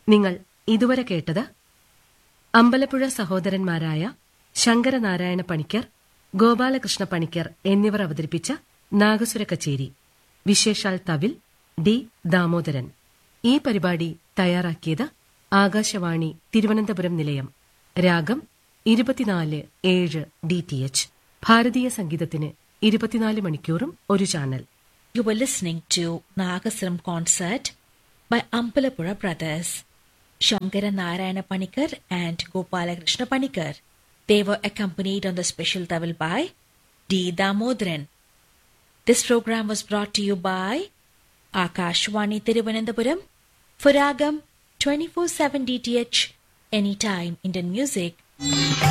നിങ്ങൾ ഇതുവരെ കേട്ടത് അമ്പലപ്പുഴ സഹോദരന്മാരായ ശങ്കരനാരായണ പണിക്കർ ഗോപാലകൃഷ്ണ പണിക്കർ എന്നിവർ അവതരിപ്പിച്ച നാഗസുര കച്ചേരി വിശേഷാൽ തവിൽ ഡി ദാമോദരൻ ഈ പരിപാടി തയ്യാറാക്കിയത് ആകാശവാണി തിരുവനന്തപുരം നിലയം രാഗം ഇരുപത്തിനാല് ഏഴ് ഡി ടി എച്ച് ഭാരതീയ സംഗീതത്തിന് ഇരുപത്തിനാല് മണിക്കൂറും ഒരു channel You were listening to Nagasuram concert by Ampalapura brothers, Shankara Narayana Panikar and Gopalakrishna Panikar. They were accompanied on the special tawil by D. Damodran. This program was brought to you by Akashwani Tiruvananthapuram for Ragam 24-7 DTH Anytime Indian Music.